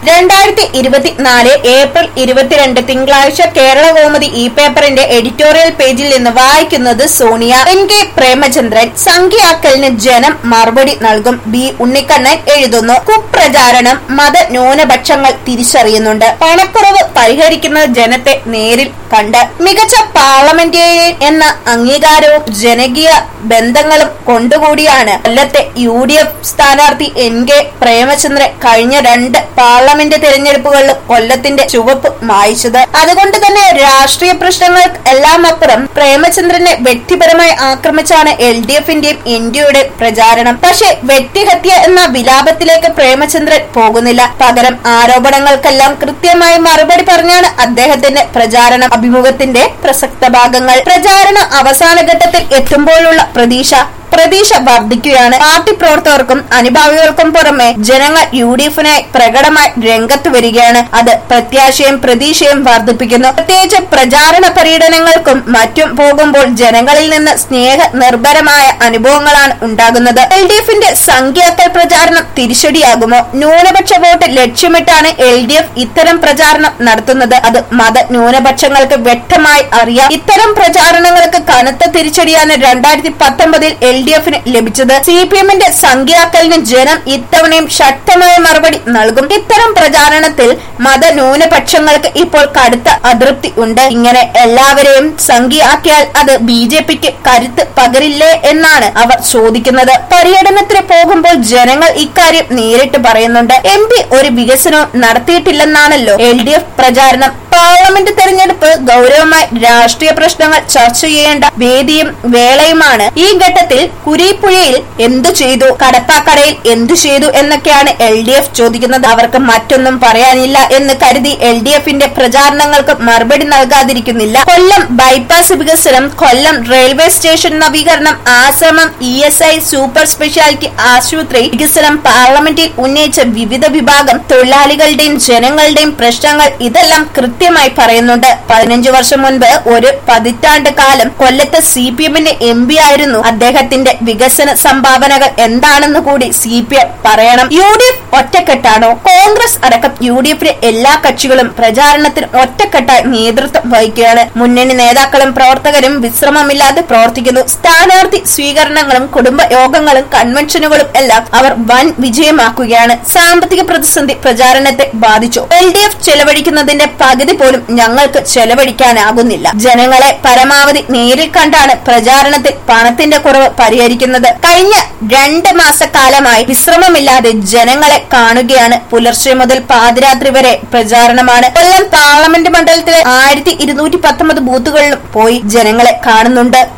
രണ്ടായിരത്തി ഇരുപത്തിനാല് ഏപ്രിൽ ഇരുപത്തിരണ്ട് തിങ്കളാഴ്ച കേരള കൗമുദി ഇ പേപ്പറിന്റെ എഡിറ്റോറിയൽ പേജിൽ നിന്ന് വായിക്കുന്നത് സോണിയ എൻ കെ പ്രേമചന്ദ്രൻ സംഖ്യാക്കലിന് ജനം മറുപടി നൽകും ബി ഉണ്ണിക്കണ്ണൻ എഴുതുന്നു കുപ്രചാരണം മത ന്യൂനപക്ഷങ്ങൾ തിരിച്ചറിയുന്നുണ്ട് പണക്കുറവ് പരിഹരിക്കുന്നത് ജനത്തെ നേരിൽ കണ്ട് മികച്ച പാർലമെന്റേറിയൻ എന്ന അംഗീകാരവും ജനകീയ ബന്ധങ്ങളും കൊണ്ടുകൂടിയാണ് കൊല്ലത്തെ യു ഡി എഫ് സ്ഥാനാർത്ഥി എൻ കെ പ്രേമചന്ദ്രൻ കഴിഞ്ഞ രണ്ട് പാർലമെന്റ് തെരഞ്ഞെടുപ്പുകളിലും കൊല്ലത്തിന്റെ ചുവപ്പ് മായ്ച്ചത് അതുകൊണ്ട് തന്നെ രാഷ്ട്രീയ പ്രശ്നങ്ങൾ എല്ലാം അപ്പുറം പ്രേമചന്ദ്രനെ വ്യക്തിപരമായി ആക്രമിച്ചാണ് എൽ ഡി എഫിന്റെയും ഇന്ത്യയുടെ പ്രചാരണം പക്ഷേ വ്യക്തിഹത്യ എന്ന വിലാപത്തിലേക്ക് പ്രേമചന്ദ്രൻ പോകുന്നില്ല പകരം ആരോപണങ്ങൾക്കെല്ലാം കൃത്യമായി മറുപടി പറഞ്ഞാണ് അദ്ദേഹത്തിന്റെ പ്രചാരണ അഭിമുഖത്തിന്റെ പ്രസക്ത ഭാഗങ്ങൾ പ്രചാരണ അവസാന ഘട്ടത്തിൽ എത്തുമ്പോഴുള്ള പ്രതീക്ഷ പ്രതീക്ഷ വർദ്ധിക്കുകയാണ് പാർട്ടി പ്രവർത്തകർക്കും അനുഭാവികൾക്കും പുറമെ ജനങ്ങൾ യു ഡി എഫിനായി പ്രകടമായി രംഗത്ത് വരികയാണ് അത് പ്രത്യാശയും പ്രതീക്ഷയും വർദ്ധിപ്പിക്കുന്നു പ്രത്യേകിച്ച് പ്രചാരണ പര്യടനങ്ങൾക്കും മറ്റും പോകുമ്പോൾ ജനങ്ങളിൽ നിന്ന് സ്നേഹ നിർഭരമായ അനുഭവങ്ങളാണ് ഉണ്ടാകുന്നത് എൽ ഡി എഫിന്റെ സംഖ്യാക്കൽ പ്രചാരണം തിരിച്ചടിയാകുമോ ന്യൂനപക്ഷ വോട്ട് ലക്ഷ്യമിട്ടാണ് എൽ ഡി എഫ് ഇത്തരം പ്രചാരണം നടത്തുന്നത് അത് മത ന്യൂനപക്ഷങ്ങൾക്ക് വ്യക്തമായി അറിയാം ഇത്തരം പ്രചാരണങ്ങൾക്ക് കനത്ത തിരിച്ചടിയാണ് രണ്ടായിരത്തി പത്തൊമ്പതിൽ എൽ ഡി എഫിന് ലഭിച്ചത് സി പി എമ്മിന്റെ സംഖ്യാക്കലിന് ജനം ഇത്തവണയും ശക്തമായ മറുപടി നൽകും ഇത്തരം പ്രചാരണത്തിൽ മത ന്യൂനപക്ഷങ്ങൾക്ക് ഇപ്പോൾ കടുത്ത അതൃപ്തി ഉണ്ട് ഇങ്ങനെ എല്ലാവരെയും സംഖ്യയാക്കിയാൽ അത് ബി ജെ പിക്ക് കരുത്ത് പകരില്ലേ എന്നാണ് അവർ ചോദിക്കുന്നത് പര്യടനത്തിന് പോകുമ്പോൾ ജനങ്ങൾ ഇക്കാര്യം നേരിട്ട് പറയുന്നുണ്ട് എം പി ഒരു വികസനവും നടത്തിയിട്ടില്ലെന്നാണല്ലോ എൽ ഡി എഫ് പ്രചാരണം പാർലമെന്റ് തെരഞ്ഞെടുപ്പ് ഗൗരവമായി രാഷ്ട്രീയ പ്രശ്നങ്ങൾ ചർച്ച ചെയ്യേണ്ട വേദിയും വേളയുമാണ് ഈ ഘട്ടത്തിൽ കുരീപ്പുഴയിൽ എന്തു ചെയ്തു കടപ്പാക്കടയിൽ എന്തു ചെയ്തു എന്നൊക്കെയാണ് എൽ ഡി എഫ് ചോദിക്കുന്നത് അവർക്ക് മറ്റൊന്നും പറയാനില്ല എന്ന് കരുതി എൽ ഡി എഫിന്റെ പ്രചാരണങ്ങൾക്ക് മറുപടി നൽകാതിരിക്കുന്നില്ല കൊല്ലം ബൈപ്പാസ് വികസനം കൊല്ലം റെയിൽവേ സ്റ്റേഷൻ നവീകരണം ആശ്രമം E S I super speciality ആശുപത്രി വികസനം പാർലമെന്റിൽ ഉന്നയിച്ച വിവിധ വിഭാഗം തൊഴിലാളികളുടെയും ജനങ്ങളുടെയും പ്രശ്നങ്ങൾ ഇതെല്ലാം കൃത്യമായി പറയുന്നുണ്ട് പതിനഞ്ചു വർഷം മുൻപ് ഒരു പതിറ്റാണ്ട് കാലം കൊല്ലത്ത് സി പി എമ്മിന്റെ എം പി ആയിരുന്നു അദ്ദേഹത്തിന്റെ വികസന സംഭാവനകൾ എന്താണെന്ന് കൂടി സി പി എം പറയണം യു ഡി എഫ് ഒറ്റക്കെട്ടാണോ കോൺഗ്രസ് അടക്കം യു ഡി എഫിലെ എല്ലാ കക്ഷികളും പ്രചാരണത്തിന് ഒറ്റക്കെട്ടായി നേതൃത്വം വഹിക്കുകയാണ് മുന്നണി നേതാക്കളും പ്രവർത്തകരും വിശ്രമമില്ലാതെ പ്രവർത്തിക്കുന്നു സ്ഥാനാർത്ഥി സ്വീകരണങ്ങളും കുടുംബ യോഗങ്ങളും കൺവെൻഷനുകളും എല്ലാം അവർ വൻ വിജയമാക്കുകയാണ് സാമ്പത്തിക പ്രതിസന്ധി പ്രചാരണത്തെ ബാധിച്ചു എൽ ഡി എഫ് ചെലവഴിക്കുന്നതിന്റെ പകുതി പോലും ഞങ്ങൾക്ക് ചെലവഴിക്കാനാകുന്നില്ല ജനങ്ങളെ പരമാവധി നേരിൽ കണ്ടാണ് പ്രചാരണത്തിൽ പണത്തിന്റെ കുറവ് പരിഹരിക്കുന്നത് കഴിഞ്ഞ രണ്ട് മാസക്കാലമായി വിശ്രമമില്ലാതെ ജനങ്ങളെ കാണുകയാണ് പുലർച്ചെ മുതൽ പാതിരാത്രി വരെ പ്രചാരണമാണ് കൊല്ലം പാർലമെന്റ് മണ്ഡലത്തിലെ ആയിരത്തി ഇരുന്നൂറ്റി പത്തൊമ്പത് ബൂത്തുകളിലും പോയി ജനങ്ങളെ കാണുന്നുണ്ട്